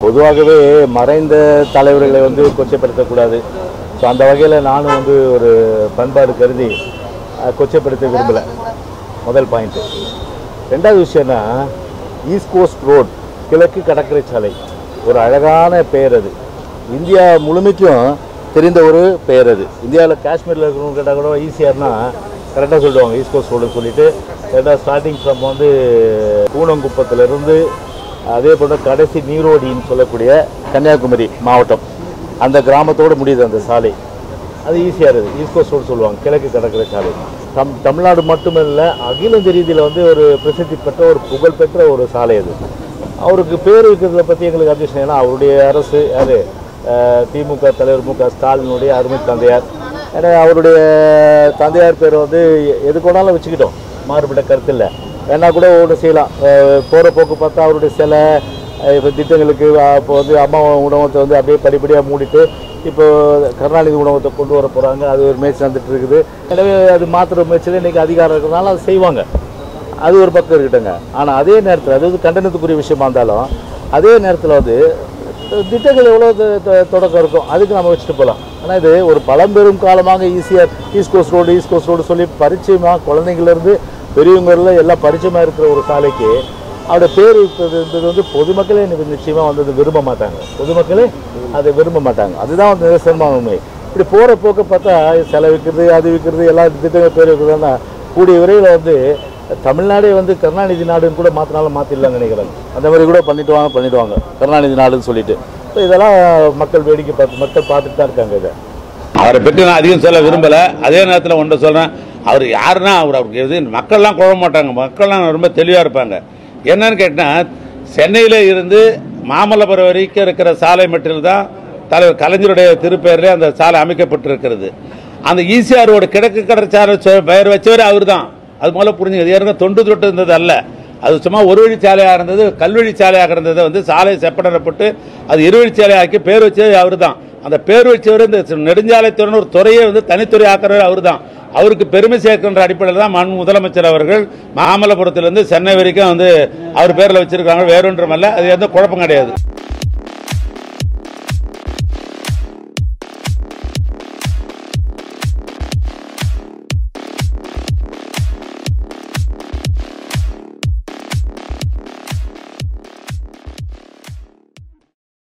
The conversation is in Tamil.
பொதுவாகவே மறைந்த தலைவர்களை வந்து கொச்சைப்படுத்தக்கூடாது ஸோ அந்த வகையில் நானும் வந்து ஒரு பண்பாடு கருதி அஹ், கொச்சைப்படுத்த விரும்பலை முதல் பாயிண்ட்டு ரெண்டாவது விஷயம்னா ஈஸ்ட் கோஸ்ட் ரோட் கிழக்கு கடற்கரை சாலை ஒரு அழகான பெயர் அது இந்தியா முழுமைக்கும் தெரிந்த ஒரு பெயர் அது இந்தியாவில் காஷ்மீரில் இருக்கிறவங்க கேட்டால் கூட ஈஸியார்னா கரெக்டாக சொல்லுவாங்க ஈஸ்ட் கோஸ்ட் ரோடுன்னு சொல்லிட்டு கரெக்டாக ஸ்டார்டிங் ஃப்ரம் வந்து கூனங்குப்பத்திலிருந்து அதே போல் கடைசி நீரோடின்னு சொல்லக்கூடிய கன்னியாகுமரி மாவட்டம் அந்த கிராமத்தோடு முடியுது அந்த சாலை அது ஈஸியாக இருக்குது ஈஸ்ட் கோஸ்ட் ரோடு சொல்லுவாங்க கிழக்கு கடற்கரை சாலை தம் தமிழ்நாடு மட்டுமல்ல அகில இந்திய ரீதியில் வந்து ஒரு பிரசித்தி பெற்ற ஒரு புகழ்பெற்ற ஒரு சாலை அது அவருக்கு பேர் வைக்கிறத பற்றி எங்களுக்கு அப்ஜெக்ஷன் ஏன்னா அவருடைய அரசு யார் திமுக தலைவர் மு க ஸ்டாலினுடைய அருமை தந்தையார் ஏன்னா அவருடைய தந்தையார் பேர் வந்து எதுக்கு வேணாலும் வச்சுக்கிட்டோம் மாறுபட்ட கருத்து இல்லை வேணா கூட ஒன்று செய்யலாம் போகிற போக்கு பார்த்தா அவருடைய சிலை இப்போ திட்டங்களுக்கு இப்போ வந்து அம்மா உணவகத்தை வந்து அப்படியே படிப்படியாக மூடிட்டு இப்போ கருணாநிதி உணவகத்தை கொண்டு வர போகிறாங்க அது ஒரு முயற்சி நடந்துட்டு இருக்குது எனவே அது மாற்றுற முயற்சியில் இன்றைக்கி அதிகாரம் இருக்கிறதுனால அது செய்வாங்க அது ஒரு பக்கம் இருக்கட்டுங்க ஆனால் அதே நேரத்தில் அது வந்து கண்டனத்துக்குரிய விஷயமா இருந்தாலும் அதே நேரத்தில் வந்து திட்டங்கள் எவ்வளோ தொ- தொ- தொடக்கம் இருக்கும் அதுக்கு நம்ம வச்சுட்டு போகலாம் ஆனால் இது ஒரு பழம்பெரும் காலமாக ஈஸியாக ஈஸ்ட் கோஸ்ட் ரோடு ஈஸ்ட் கோஸ்ட் ரோடு சொல்லி பரிச்சயமாக குழந்தைங்கள்லேருந்து பெரியவங்கள்ல எல்லாம் பரிச்சயமாக இருக்கிற ஒரு சாலைக்கு அவருடைய பேர் இருந்தது வந்து பொதுமக்களே எனக்கு நிச்சயமாக வந்து அதை விரும்ப மாட்டாங்க பொதுமக்களே அதை விரும்ப மாட்டாங்க அதுதான் வந்து நிதர்சனமான உண்மை இப்படி போகிற போக்க பார்த்தா சிலை விற்கிறது அது விற்கிறது எல்லா திட்டங்கள் பேர் வைக்கிறதுனா கூடிய விரைவில் வந்து தமிழ்நாடே வந்து கருணாநிதி நாடுன்னு கூட மாற்றினாலும் மாற்றிடலாம்னு நினைக்கிறாங்க அந்த மாதிரி கூட பண்ணிடுவாங்க பண்ணிடுவாங்க கருணாநிதி நாடுன்னு சொல்லிட்டு இப்போ இதெல்லாம் மக்கள் வேடிக்கை பார்த்து மக்கள் பார்த்துட்டு தான் இருக்காங்க இதை அவரை பற்றி நான் அதிகம் சொல்ல விரும்பல அதே நேரத்தில் ஒன்று சொல்றேன் அவர் யாருன்னா அவர் அவருக்கு எது மக்கள்லாம் குழம்ப மாட்டாங்க மக்கள்லாம் ரொம்ப தெளிவாக இருப்பாங்க என்னன்னு கேட்டால் சென்னையில் இருந்து மாமல்லபுரம் வரைக்கும் இருக்கிற சாலை மட்டில் தான் தலைவர் கலைஞருடைய திருப்பெயரில் அந்த சாலை அமைக்கப்பட்டிருக்கிறது அந்த ஈசிஆர் ரோடு கிழக்கு கடற்சாலை சொ- பெயர் வச்சவர் அவர் தான் அது முதல்ல புரிஞ்சுங்க இது ஏற்கனவே தொண்டு தொட்டு இருந்தது அல்ல அது சும்மா ஒரு வழி சாலையாக இருந்தது கல்வழி சாலையாக இருந்ததை வந்து சாலை செப்பனிடப்பட்டு அது இருவழி சாலையாக்கி பேர் வச்சது அவர் தான் அந்த பேர் வச்சவர் இந்த நெடுஞ்சாலைத்துறைன்னு ஒரு துறையை வந்து தனித்துறை ஆக்குறவர் அவர் தான் அவருக்கு பெருமை சேர்க்கின்ற அடிப்படையில் தான் மாண்பு முதலமைச்சர் அவர்கள் மாமல்லபுரத்திலிருந்து சென்னை வரைக்கும் வந்து அவர் பேரில் வச்சிருக்காங்க வேறொன்றுமல்ல அது எந்த குழப்பம் கிடையாது